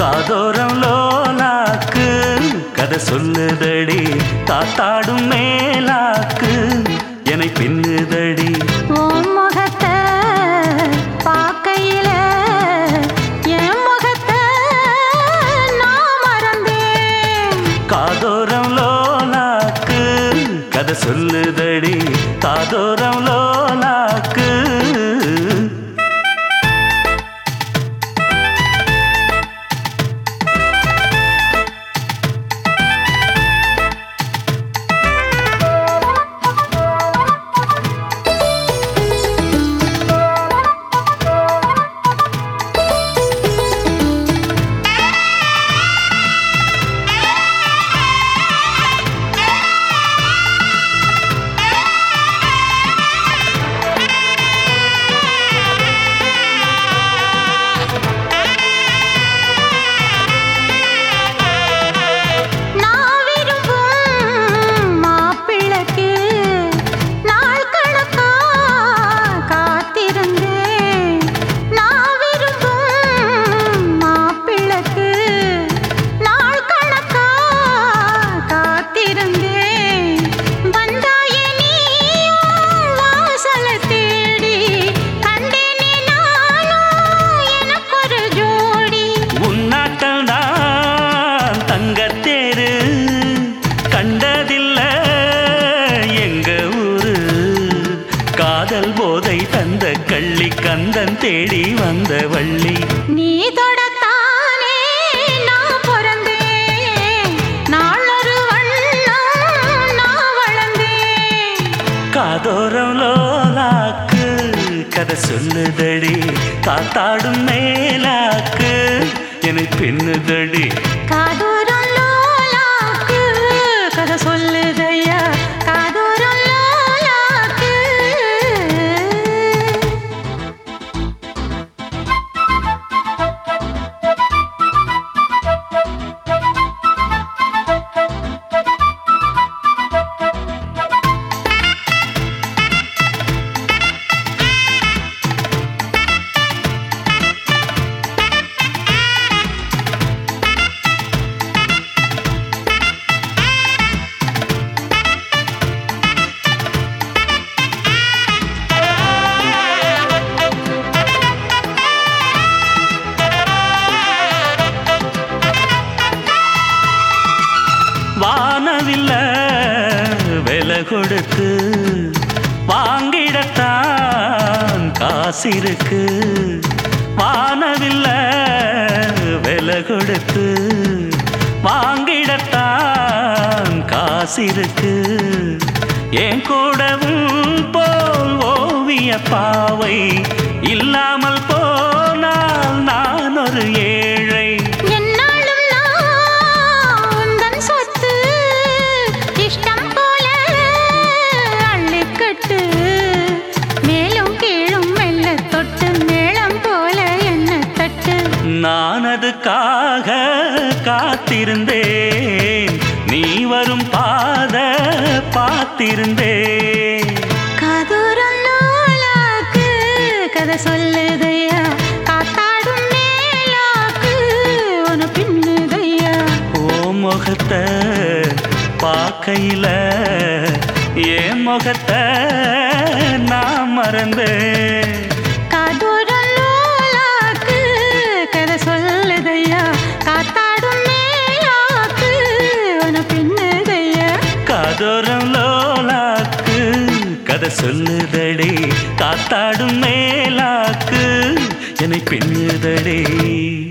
காதோரம் லோலாக்கு கதை சொல்லுதடி காத்தாடும் மேலாக்கு என்னை பின்னுதடி உன் முகத்தை பார்க்கையில என் முகத்தை நான் மறந்தேன் காதோரம் லோலாக்கு கதை சொல்லுதடி காதோரம் லோலாக்கு நான் விரும்பும் மாப்பிள்ளைக்கு நாள் கணக்கா காத்திருந்தேன் நான் விரும்பும் மாப்பிள்ளைக்கு நாள் கணக்கா காத்திருந்தேன் வந்தாயே நீயும் வாசலை தேடி கண்டேனே நானும் எனக்கொரு ஜோடி உன்னாட்டம் தான் தங்கத்தேரு கண்டதில்ல எங்க ஊரு காதல் போதை தந்த கள்ளி கந்தன் தேடி வந்த வள்ளி நீ தொடத்தானே நான் பிறந்தேன் நாளொரு வண்ணம் நான் வளர்ந்தேன் காதோரம் லோலாக்கு கதை சொல்லுதடி காத்தாடும் மேலாக்கு என்னை பின்னுதடி காதூரம் லோலாக்கு கதை சொல்லுதையா காதூரம் லோலாக்கு வானவில்ல விலை கொடுத்து வாங்கிடத்தான் காசிருக்கு வானவில்ல விலை கொடுத்து வாங்கிடத்தான் காசிருக்கு என் கூடவும் போல் ஓவிய பாவை இல்லாமல் போனால் நான் ஒரு ஏழை என்னாலும் நான் உந்தன் சொத்து இஷ்டம் போல அள்ளிக்கட்டு மேலும் கீழும் மெல்ல தொட்டு மேளம் போல என்ன தட்டு நான் அதுக்காக காத்திருந்தேன் நீ வரும் பாத பார்த்திருந்தேன் காதூரம் நூலாக்கு கதை சொல்லுதையா காத்தாடும் மேலாக்கு உன பின்னுதையா ஓ முகத்தை பார்க்கையில என் முகத்தை நான் மறந்தேன் காதூரம் நூலாக்கு கதை சொல்லுதையா காத்தாடும் மேலாக்கு உன பின்னுதையா காதோரம் லோலாக்கு கதை சொல்லுதடி காத்தாடும் மேலாக்கு என்னை பின்னுதடி